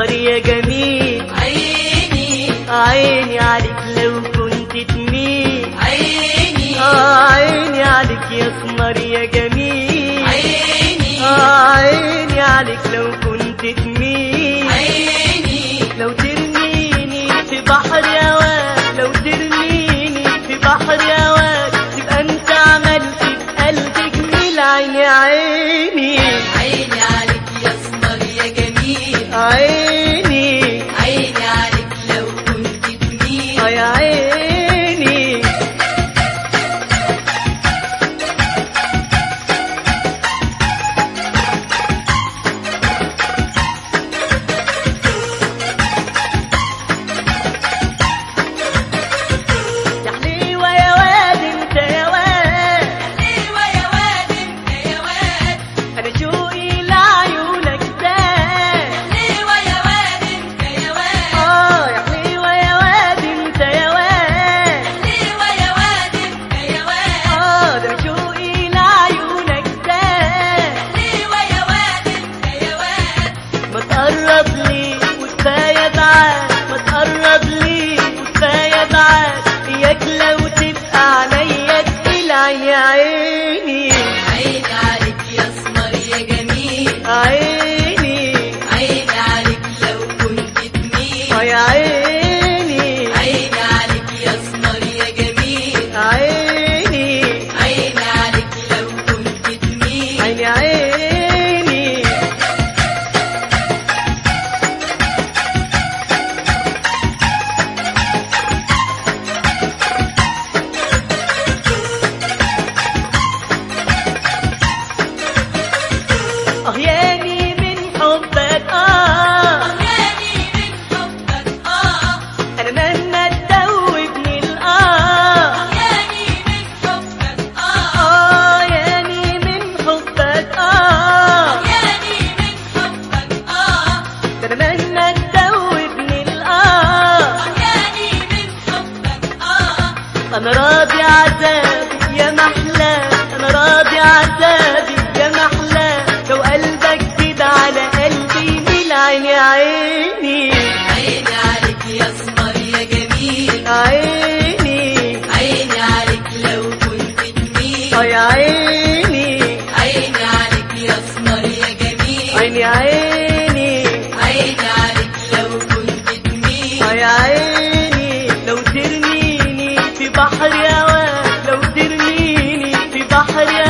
اسمر يا جميل عيني عيني عليك لو كنت تميل عيني آه عيني عليك يا اسمر يا جميل عيني آه عيني عليك لو كنت تميل عيني لو ترميني في بحر هواك لو ترميني في بحر هواك تبقى انت عملت في قلبي جميل عيني عيني عيني عليك يا اسمر يا جميل عيني عيني عليك لو كنت تميل آه يا عيني يا حليوة يا واد انت يا واد حليوة يا واد انت يا واد انا شوقي لعيونك زاد حليوة يا واد انت يا واد اه يا حليوة يا واد انت يا واد حليوة يا واد انت يا واد اه ده شوقي لعيونك زاد حليوة يا واد انت يا واد ما تقرب لي وكفاية بعاد ما تقرب لي وكفاية بعاد اياك لو تبقى عليا تقيل عيني عيني عيني عليك يا اسمر يا جميل عيني عيني عليك لو كنت تميل اه يا عيني عيني عليك يا اسمر يا جميل عيني عيني عليك لو كنت تميل عيني عيني اه ياني من حبك اه أغاني من حبك آه انا مهما تدوبني الاه أغاني من حبك آه اه ياني من حبك اه أغاني من حبك آه ده انا مهما تدوبني الاه أغاني من حبك آه انا راضي عذابي يا محلى انا راضي عذابي يا محلى لو قلبك كده على قلبي ميل عيني عيني عيني عليك يا اسمر يا جميل عيني عيني عليك لو كنت تميل اه يا عيني عيني عليك يا اسمر يا جميل عيني عيني عيني عليك لو كنت تميل اه يا عيني لو ترميني في بحر هواك لو ترميني في بحر